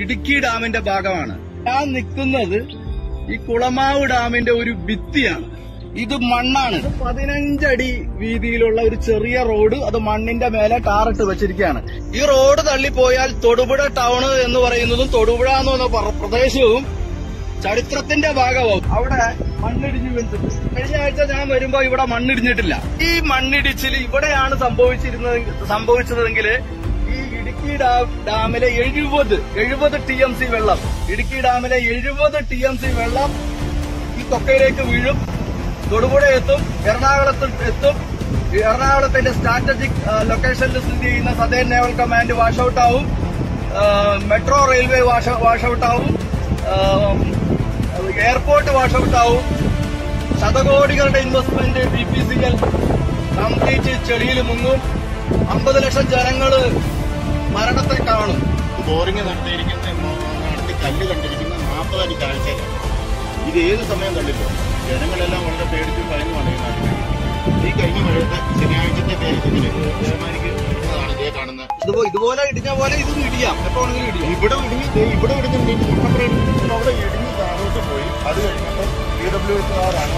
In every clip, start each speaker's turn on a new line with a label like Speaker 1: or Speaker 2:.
Speaker 1: ഇടുക്കി ഡാമിന്റെ ഭാഗമാണ് ഞാൻ നിൽക്കുന്നത് ഈ കുളമാവ് ഡാമിന്റെ ഒരു ഭിത്തിയാണ് ഇത് മണ്ണാണ് ഇത് പതിനഞ്ചടി വീതിയിലുള്ള ഒരു ചെറിയ റോഡ് അത് മണ്ണിന്റെ മേലെ ടാറിട്ട് വെച്ചിരിക്കുകയാണ് ഈ റോഡ് തള്ളിപ്പോയാൽ തൊടുപുഴ ടൗൺ എന്ന് പറയുന്നതും തൊടുപുഴ എന്ന് പറയുന്ന പ്ര- പ്രദേശവും ചരിത്രത്തിന്റെ ഭാഗമാവും അവിടെ മണ്ണിടിഞ്ഞു വീണിട്ടുണ്ട് കഴിഞ്ഞ ആഴ്ച ഞാൻ വരുമ്പോ ഇവിടെ മണ്ണിടിഞ്ഞിട്ടില്ല ഈ മണ്ണിടിച്ചിൽ ഇവിടെയാണ് സംഭവിച്ചിരുന്നത് സംഭവിച്ചതെങ്കിൽ ഈ ഇടുക്കി ഡാം ഡാമിലെ എഴുപത് എഴുപത് ടി എം സി വെള്ളം ഇടുക്കി ഡാമിലെ എഴുപത് ടി എം സി വെള്ളം ഈ കൊക്കയിലേക്ക് വീഴും തൊടുപുഴ എത്തും എറണാകുളത്ത് എത്തും ഈ എറണാകുളത്തിന്റെ സ്ട്രാറ്റജിക് ലൊക്കേഷനിൽ സ്ഥിതി ചെയ്യുന്ന southern naval command wash out ആവും ആ, metro railway wash wash out ആവും ആ, എയർപോർട്ട് വാഷ് ഔട്ട് ആവും ശതകോടികളുടെ investment B P C L complete ചെളിയിൽ മുങ്ങും അമ്പത് ലക്ഷം ജനങ്ങള് മരണത്തെ കാണും
Speaker 2: ബോറിംഗ് നടത്തിയിരിക്കുന്ന നടത്തി കല്ല് കണ്ടിരിക്കുന്ന നാൽപ്പത് അടി താഴ്ചയിലാണ് ഇത് ഏത് സമയം കണ്ടില്ല ജനങ്ങളെല്ലാം വളരെ പേടിച്ച് ഭയന്നുമാണ് ഈ നാട്ടിൽ ഈ കഴിഞ്ഞ മഴയത്തെ ശനിയാഴ്ചത്തെ പേരിൽ ദേവമാരിക്ക് ആണ് ഇതേ കാണുന്നത്
Speaker 1: ഇതുപോ- ഇതുപോലെ ഇടിഞ്ഞ പോലെ ഇതും ഇടിയാം എപ്പോ വേണമെങ്കിലും ഇടിയാം
Speaker 2: ഇവിടെ ഇടിഞ്ഞ് ദേ ഇവിടെ ഇടിഞ്ഞിട്ടുണ്ട് ഈ മുട്ടപ്പുറം അവിടെ ഇടിഞ്ഞ് താഴോട്ട് പോയി അത് കഴിഞ്ഞപ്പോൾ പി ഡബ്ല്യു എസുകാരാണ്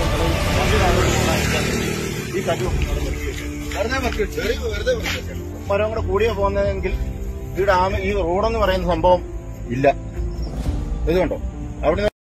Speaker 2: ഈ കല്ല്
Speaker 1: വെറുതെ വെക്ക്.
Speaker 2: വെറുതെ മരം കൂടെ കൂടിയാ പോകുന്നതെങ്കിൽ ഈ ഡാം ഈ റോഡെന്ന് പറയുന്ന സംഭവം ഇല്ല ഇത് കണ്ടോ അവിടെ